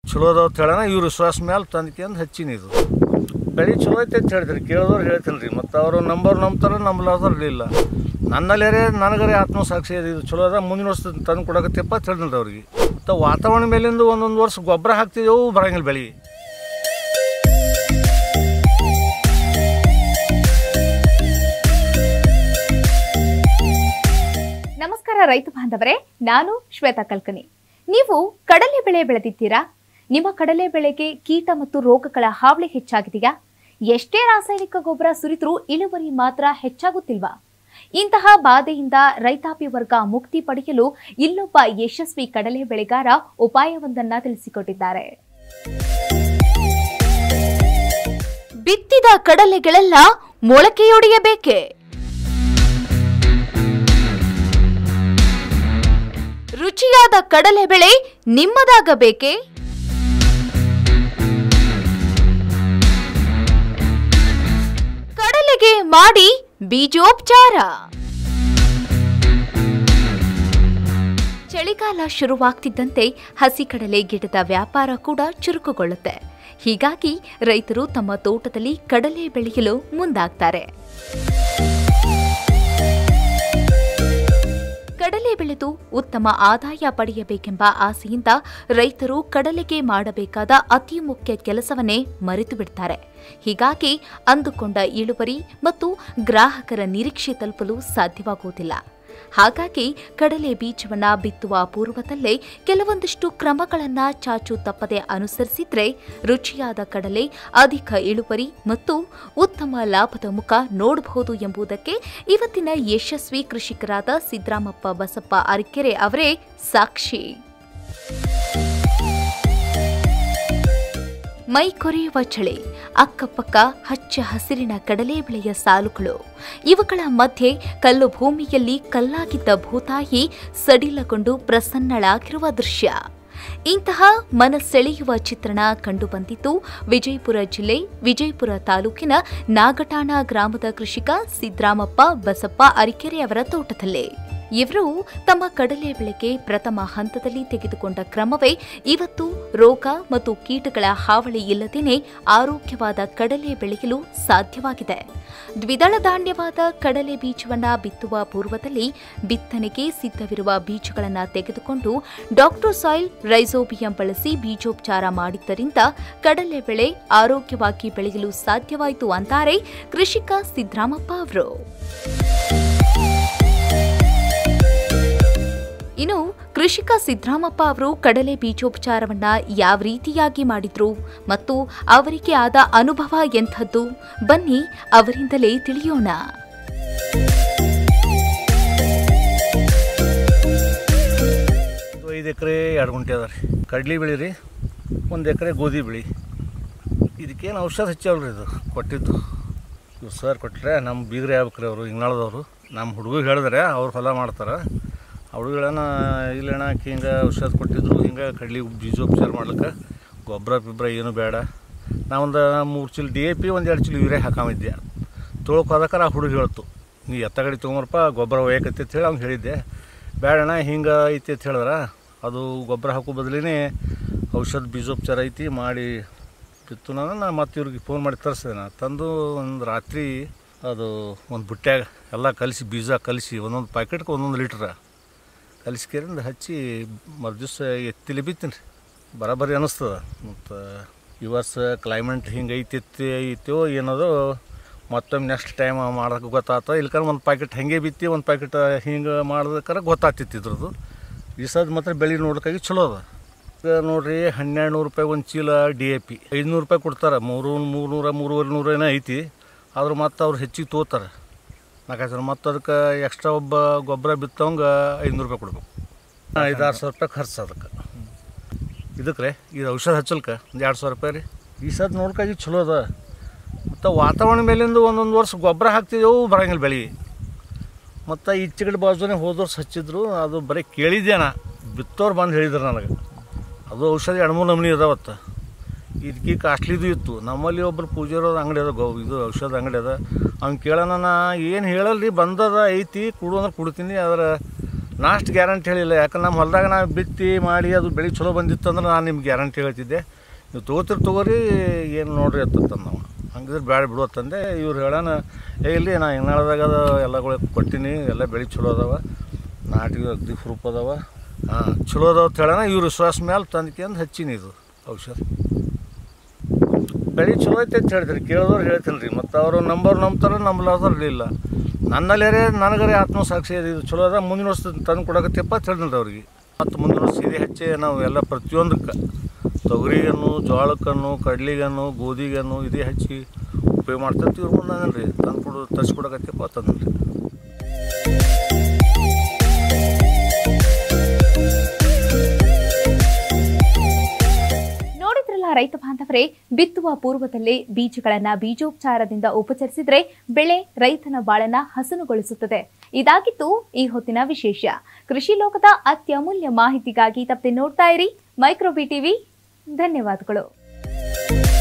ಚಲೋ ಅದಾವ ಅಂತ ಹೇಳೋಣ ಇವ್ರ ವಿಶ್ವಾಸ ಮೇಲೆ ತಂದ್ಕೊಂಡು ಹಚ್ಚಿನಿ ಇದು ಬೆಳೆ ಚಲೋ ಐತೆ ಅಂತ ಹೇಳಿದ್ರಿ ಕೇಳಿದವ್ರು ಹೇಳ್ತೀನಿ ರೀ ಮತ್ತು ಅವರು ನಂಬರ್ ನಂಬ್ತಾರೆ ನಂಬಲಾರ್ದವ್ರು ಇಲ್ಲ ನನ್ನಲ್ಲೇ ನನಗರೆ ಆತ್ಮಸಾಕ್ಷಿ ಇದೆ ಇದು ಚಲೋ ಅದ ಮುಂದಿನ ವರ್ಷ ತಂದು ಕೊಡಕತ್ತಪ್ಪ ಅಂತ ಹೇಳಿದ್ರಿ ಅವ್ರಿಗೆ ಮತ್ತು ವಾತಾವರಣ ಮೇಲಿಂದ ಒಂದೊಂದು ವರ್ಷ ಗೊಬ್ಬರ ಹಾಕ್ತಿದ್ದೆವು ಬರಂಗಿಲ್ಲ ಬೆಳೆ ನಮಸ್ಕಾರ ರೈತ ಬಾಂಧವರೇ ನಾನು ಶ್ವೇತಾ ಕಲ್ಕನಿ ನೀವು ಕಡಲೆ ಬೆಳೆ ಬೆಳೆದಿದ್ದೀರಾ ನಿಮ್ಮ ಕಡಲೆ ಬೆಳೆಗೆ ಕೀಟ ಮತ್ತು ರೋಗಗಳ ಹಾವಳಿ ಹೆಚ್ಚಾಗಿದೆಯಾ ಎಷ್ಟೇ ರಾಸಾಯನಿಕ ಗೊಬ್ಬರ ಸುರಿದ್ರೂ ಇಳುವರಿ ಮಾತ್ರ ಹೆಚ್ಚಾಗುತ್ತಿಲ್ವಾ ಇಂತಹ ಬಾಧೆಯಿಂದ ರೈತಾಪಿ ವರ್ಗ ಮುಕ್ತಿ ಪಡೆಯಲು ಇಲ್ಲೊಬ್ಬ ಯಶಸ್ವಿ ಕಡಲೆ ಬೆಳೆಗಾರ ಉಪಾಯವೊಂದನ್ನ ತಿಳಿಸಿಕೊಟ್ಟಿದ್ದಾರೆ ಬಿತ್ತಿದ ಕಡಲೆಗಳೆಲ್ಲ ಮೊಳಕೆಯೊಡೆಯಬೇಕೆ ರುಚಿಯಾದ ಕಡಲೆ ಬೆಳೆ ನಿಮ್ಮದಾಗಬೇಕೇ ಕಡಲೆಗೆ ಮಾಡಿ ಬೀಜೋಪಚಾರ ಚಳಿಗಾಲ ಶುರುವಾಗ್ತಿದ್ದಂತೆ ಹಸಿ ಕಡಲೆ ಗಿಡದ ವ್ಯಾಪಾರ ಕೂಡ ಚುರುಕುಗೊಳ್ಳುತ್ತೆ ಹೀಗಾಗಿ ರೈತರು ತಮ್ಮ ತೋಟದಲ್ಲಿ ಕಡಲೆ ಬೆಳೆಯಲು ಮುಂದಾಗ್ತಾರೆ ಕಡಲೆ ಬೆಳೆದು ಉತ್ತಮ ಆದಾಯ ಪಡೆಯಬೇಕೆಂಬ ಆಸೆಯಿಂದ ರೈತರು ಕಡಲೆಗೆ ಮಾಡಬೇಕಾದ ಅತಿ ಮುಖ್ಯ ಕೆಲಸವನ್ನೇ ಮರೆತು ಬಿಡ್ತಾರೆ ಹೀಗಾಗಿ ಅಂದುಕೊಂಡ ಇಳುವರಿ ಮತ್ತು ಗ್ರಾಹಕರ ನಿರೀಕ್ಷೆ ತಲುಪಲು ಸಾಧ್ಯವಾಗುವುದಿಲ್ಲ ಹಾಗಾಗಿ ಕಡಲೆ ಬೀಜವನ್ನ ಬಿತ್ತುವ ಪೂರ್ವದಲ್ಲೇ ಕೆಲವೊಂದಿಷ್ಟು ಕ್ರಮಗಳನ್ನ ಚಾಚು ತಪ್ಪದೆ ಅನುಸರಿಸಿದ್ರೆ ರುಚಿಯಾದ ಕಡಲೆ ಅಧಿಕ ಇಳುವರಿ ಮತ್ತು ಉತ್ತಮ ಲಾಭದ ಮುಖ ನೋಡಬಹುದು ಎಂಬುದಕ್ಕೆ ಇವತ್ತಿನ ಯಶಸ್ವಿ ಕೃಷಿಕರಾದ ಸಿದ್ದರಾಮಪ್ಪ ಬಸಪ್ಪ ಅರಿಕೆರೆ ಅವರೇ ಸಾಕ್ಷಿ ಮೈ ಕೊರೆಯುವ ಚಳಿ ಅಕ್ಕಪಕ್ಕ ಹಚ್ಚ ಹಸಿರಿನ ಕಡಲೆ ಬೆಳೆಯ ಸಾಲುಗಳು ಇವುಗಳ ಮಧ್ಯೆ ಕಲ್ಲು ಭೂಮಿಯಲ್ಲಿ ಕಲ್ಲಾಗಿದ್ದ ಭೂತಾಯಿ ಸಡಿಲಗೊಂಡು ಪ್ರಸನ್ನಳಾಗಿರುವ ದೃಶ್ಯ ಇಂತಹ ಮನಸೆಳೆಯುವ ಚಿತ್ರಣ ಕಂಡುಬಂದಿದ್ದು ವಿಜಯಪುರ ಜಿಲ್ಲೆ ವಿಜಯಪುರ ತಾಲೂಕಿನ ನಾಗಠಾಣ ಗ್ರಾಮದ ಕೃಷಿಕ ಸಿದ್ದರಾಮಪ್ಪ ಬಸಪ್ಪ ಅರಿಕೆರೆ ಅವರ ತೋಟದಲ್ಲೇ ಇವರು ತಮ್ಮ ಕಡಲೆ ಬೆಳೆಗೆ ಪ್ರಥಮ ಹಂತದಲ್ಲಿ ತೆಗೆದುಕೊಂಡ ಕ್ರಮವೇ ಇವತ್ತು ರೋಗ ಮತ್ತು ಕೀಟಗಳ ಹಾವಳಿ ಇಲ್ಲದೇನೆ ಆರೋಗ್ಯವಾದ ಕಡಲೆ ಬೆಳೆಯಲು ಸಾಧ್ಯವಾಗಿದೆ ದ್ವಿದಳ ಧಾನ್ಯವಾದ ಕಡಲೆ ಬೀಜವನ್ನ ಬಿತ್ತುವ ಪೂರ್ವದಲ್ಲಿ ಬಿತ್ತನೆಗೆ ಸಿದ್ಧವಿರುವ ಬೀಜಗಳನ್ನು ತೆಗೆದುಕೊಂಡು ಡಾಕ್ಟರ್ ಸಾಯಿಲ್ ರೈಸೋಬಿಯಂ ಬಳಸಿ ಬೀಜೋಪಚಾರ ಮಾಡಿದ್ದರಿಂದ ಕಡಲೆ ಬೆಳೆ ಆರೋಗ್ಯವಾಗಿ ಬೆಳೆಯಲು ಸಾಧ್ಯವಾಯಿತು ಅಂತಾರೆ ಕೃಷಿಕ ಸಿದ್ದರಾಮಪ್ಪ ಅವರು ಇನ್ನು ಕೃಷಿಕ ಸಿದ್ದರಾಮಪ್ಪ ಅವರು ಕಡಲೆ ಬೀಜೋಪಚಾರವನ್ನ ಯಾವ ರೀತಿಯಾಗಿ ಮಾಡಿದ್ರು ಮತ್ತು ಅವರಿಗೆ ಆದ ಅನುಭವ ಎಂಥದ್ದು ಬನ್ನಿ ಅವರಿಂದಲೇ ತಿಳಿಯೋಣ ಇದು ಐದು ಎಕರೆ ಎರಡು ಗುಂಟೆ ಅದ ರೀ ಕಡ್ಲಿ ಬೆಳೆ ರೀ ಒಂದು ಎಕರೆ ಗೋಧಿ ಬೆಳೆ ಇದಕ್ಕೇನು ಔಷಧ ಹಚ್ಚವಲ್ರಿ ಇದು ಕೊಟ್ಟಿದ್ದು ಇವ್ರು ಸರ್ ಕೊಟ್ಟರೆ ನಮ್ಮ ಬೀಗ್ರೆ ಆಗ್ಬೇಕ್ರಿ ಅವರು ಹಿಂಗಾಳದವರು ನಮ್ಮ ಹುಡುಗಗೆ ಹೇಳಿದ್ರೆ ಅವ್ರು ಹೊಲ ಮಾಡ್ತಾರೆ ಹುಡುಗಳನ್ನ ಇಲ್ಲಣ್ಣ ಹಿಂಗೆ ಔಷಧ ಕೊಟ್ಟಿದ್ರು ಹಿಂಗೆ ಕಡ್ಲಿ ಬೀಜೋಪಚಾರ ಮಾಡ್ಲಿಕ್ಕೆ ಗೊಬ್ಬರ ಪಿಬ್ರ ಏನು ಬೇಡ ನಾವೊಂದು ಮೂರು ಚೀಲ ಡಿ ಎ ಪಿ ಒಂದು ಎರಡು ಚೀಲ ಯೂರಿಯಾ ಹಾಕಾಮಿದ್ದೆ ತೊಳ್ಕೊ ಹೋದಕ್ಕಾರ ಆ ಹುಡುಗ ಹೇಳ್ತು ನೀ ಎತ್ತಗಡಿ ತೊಗೊಂಬರಪ್ಪ ಗೊಬ್ಬರ ಒಯ್ಯಕತ್ತಿ ಅಂತ ಹೇಳಿ ಅವ್ನು ಹೇಳಿದ್ದೆ ಬೇಡಣ್ಣ ಹಿಂಗೆ ಐತಿ ಅಂತ ಹೇಳಿದ್ರೆ ಅದು ಗೊಬ್ಬರ ಹಾಕೋ ಬದಲಿನೇ ಔಷಧ ಬೀಜೋಪಚಾರ ಐತಿ ಮಾಡಿ ಬಿತ್ತು ನಾನು ಮತ್ತೆ ಇವ್ರಿಗೆ ಫೋನ್ ಮಾಡಿ ತರಿಸಿದೆ ನಾ ತಂದು ಒಂದು ರಾತ್ರಿ ಅದು ಒಂದು ಬುಟ್ಟ್ಯಾಗ ಎಲ್ಲ ಕಲಿಸಿ ಬೀಜ ಕಲಿಸಿ ಒಂದೊಂದು ಪ್ಯಾಕೆಟ್ಗೆ ಒಂದೊಂದು ಲೀಟ್ರ ಕಲಿಸ್ಕೇರಿಂದ ಹಚ್ಚಿ ಮರುದಿವ್ಸ ಎತ್ತಿಲಿ ಬಿತ್ತೀನಿ ರೀ ಬರೋಬ್ಬರಿ ಅನ್ನಿಸ್ತದ ಮತ್ತು ಈ ವರ್ಷ ಕ್ಲೈಮೇಟ್ ಹಿಂಗೆ ಐತಿ ಐತೋ ಏನದು ಮತ್ತೊಮ್ಮೆ ನೆಕ್ಸ್ಟ್ ಟೈಮ್ ಮಾಡೋಕೆ ಗೊತ್ತಾತ ಇಲ್ಕಂದ್ರೆ ಒಂದು ಪ್ಯಾಕೆಟ್ ಹಾಗೆ ಬಿತ್ತಿ ಒಂದು ಪ್ಯಾಕೆಟ್ ಹಿಂಗೆ ಮಾಡ್ಬೇಕಾರೆ ಗೊತ್ತಾಗ್ತಿತ್ತು ಇದ್ರದ್ದು ಈ ಸದ್ ಮಾತ್ರ ಬೆಳೆ ನೋಡೋಕ್ಕಾಗಿ ಚಲೋ ಅದ ಈಗ ನೋಡ್ರಿ ಹನ್ನೆರಡು ನೂರು ರೂಪಾಯಿ ಒಂದು ಚೀಲ ಡಿ ಎ ಪಿ ಐದುನೂರು ರೂಪಾಯಿ ಕೊಡ್ತಾರೆ ಮೂರು ಮೂರು ನೂರ ಮೂರುವರೆ ನೂರ ಏನೋ ಐತಿ ಆದ್ರೆ ಮತ್ತೆ ಅವ್ರು ಹೆಚ್ಚಿಗೆ ತೊಗೋತಾರೆ ನಾಲ್ಕೈದು ಸಾವಿರ ಮತ್ತು ಅದಕ್ಕೆ ಎಕ್ಸ್ಟ್ರಾ ಒಬ್ಬ ಗೊಬ್ಬರ ಬಿತ್ತವಂಗೆ ಐದುನೂರು ರೂಪಾಯಿ ಕೊಡ್ಬೇಕು ಐದಾರು ಸಾವಿರ ರೂಪಾಯಿ ಖರ್ಚು ಅದಕ್ಕೆ ಇದಕ್ಕೆ ರೀ ಇದು ಔಷಧ ಹಚ್ಚಲ್ಕ ಒಂದು ಎರಡು ಸಾವಿರ ರೂಪಾಯಿ ರೀ ಈ ಸದ್ ನೋಡ್ಕಾಗಿ ಚಲೋ ಅದ ಮತ್ತು ವಾತಾವರಣ ಮೇಲಿಂದ ಒಂದೊಂದು ವರ್ಷ ಗೊಬ್ಬರ ಹಾಕ್ತಿದ್ದೆವು ಬರಂಗಿಲ್ಲ ಬೆಳೆ ಮತ್ತು ಈಚೆಗಡೆ ಬಾಜುನೇ ಹೋದ ವರ್ಷ ಹಚ್ಚಿದ್ರು ಅದು ಬರೀ ಕೇಳಿದ್ದೆ ನಾ ಬಿತ್ತೋರು ಬಂದು ಹೇಳಿದ್ರು ನನಗೆ ಅದು ಔಷಧಿ ಎರಡು ಮೂರು ನಮೂನಿ ಅದಾವತ್ತ ಇದಕ್ಕೆ ಕಾಸ್ಟ್ಲಿದು ಇತ್ತು ನಮ್ಮಲ್ಲಿ ಒಬ್ಬರು ಪೂಜಾರೋದು ಅಂಗಡಿ ಅದ ಗೋ ಇದು ಔಷಧ ಅಂಗಡಿ ಅದ ಅವ್ನು ಕೇಳೋಣ ನಾ ಏನು ಹೇಳಲ್ರಿ ಬಂದದ ಐತಿ ಕೊಡು ಅಂದ್ರೆ ಕೊಡ್ತೀನಿ ಆದ್ರೆ ನಾಷ್ಟು ಗ್ಯಾರಂಟಿ ಹೇಳಿಲ್ಲ ಯಾಕಂದ್ರೆ ನಮ್ಮ ಹೊಲದಾಗ ನಾವು ಬಿತ್ತಿ ಮಾಡಿ ಅದು ಬೆಳೆ ಚಲೋ ಬಂದಿತ್ತು ಅಂದ್ರೆ ನಾನು ನಿಮ್ಗೆ ಗ್ಯಾರಂಟಿ ಹೇಳ್ತಿದ್ದೆ ನೀವು ತೊಗೋತಿರ್ ತೊಗೋರಿ ಏನು ನೋಡ್ರಿ ಅಂತಂದು ನಾವು ಹಂಗಿದ್ರೆ ಬ್ಯಾಡ ಬಿಡು ಅಂತಂದೆ ಇವ್ರು ಹೇಳೋಣ ಏ ಇಲ್ಲಿ ನಾ ಹೆಂಗಾಳದಾಗ ಅದು ಎಲ್ಲಗಳು ಕೊಟ್ಟಿನಿ ಎಲ್ಲ ಬೆಳೆ ಚಲೋ ಅದಾವ ನಾಟಿಗೆ ಅಗ್ದಿ ಪ್ರೂಫ್ ಅದಾವ ಹಾಂ ಚಲೋ ಅದಾವ ಅಂತ ಹೇಳೋಣ ಇವ್ರ ವಿಶ್ವಾಸ ಮೇಲೆ ತಂದ್ಕೊಂಡು ಹಚ್ಚಿನಿ ಇದು ಔಷಧ ಬೆಳೆ ಚಲೋ ಐತೆ ಅಂತ ಹೇಳ್ತಾರೆ ಕೇಳಿದವ್ರು ಹೇಳ್ತೀನಿ ರೀ ಮತ್ತು ಅವರು ನಂಬರ್ ನಂಬ್ತಾರೆ ನಂಬಲಾರ್ದವ್ರು ಇಲ್ಲ ನನ್ನಲ್ಲೇ ನನಗರೆ ಆತ್ಮಸಾಕ್ಷಿ ಇದೆ ಇದು ಚಲೋ ಅದ ಮುಂದಿನ ವರ್ಷ ತಂದು ಕೊಡಕತ್ತಪ್ಪ ಅಂತ ಹೇಳಿದ್ರಿ ಅವ್ರಿಗೆ ಮತ್ತು ಮುಂದಿನ ವರ್ಷ ಇದೇ ಹಚ್ಚಿ ನಾವು ಎಲ್ಲ ಪ್ರತಿಯೊಂದಕ್ಕೆ ತೊಗರಿಗನ್ನು ಜೋಳಕ್ಕನ್ನು ಕಡ್ಲಿಗನ್ನು ಗೋಧಿಗನ್ನು ಇದೇ ಹಚ್ಚಿ ಉಪಯೋಗ ಮಾಡ್ತಾರೆ ಇವ್ರು ಮುಂದೆ ರೀ ತಂದು ಕೊಡು ತರಿಸ್ಕೊಡಕತ್ತಪ್ಪ ತಂದ್ರಿ ನೋಡಿದ್ರಲ್ಲ ರೈತ ಬಾಂಧವರೇ ಬಿತ್ತುವ ಪೂರ್ವದಲ್ಲೇ ಬೀಜಗಳನ್ನ ಬೀಜೋಪಚಾರದಿಂದ ಉಪಚರಿಸಿದ್ರೆ ಬೆಳೆ ರೈತನ ಬಾಳನ್ನ ಹಸನುಗೊಳಿಸುತ್ತದೆ ಇದಾಗಿತ್ತು ಈ ಹೊತ್ತಿನ ವಿಶೇಷ ಕೃಷಿ ಲೋಕದ ಅತ್ಯಮೂಲ್ಯ ಮಾಹಿತಿಗಾಗಿ ತಪ್ಪದೆ ನೋಡ್ತಾ ಇರಿ ಮೈಕ್ರೋಬಿ ಟಿವಿ ಧನ್ಯವಾದಗಳು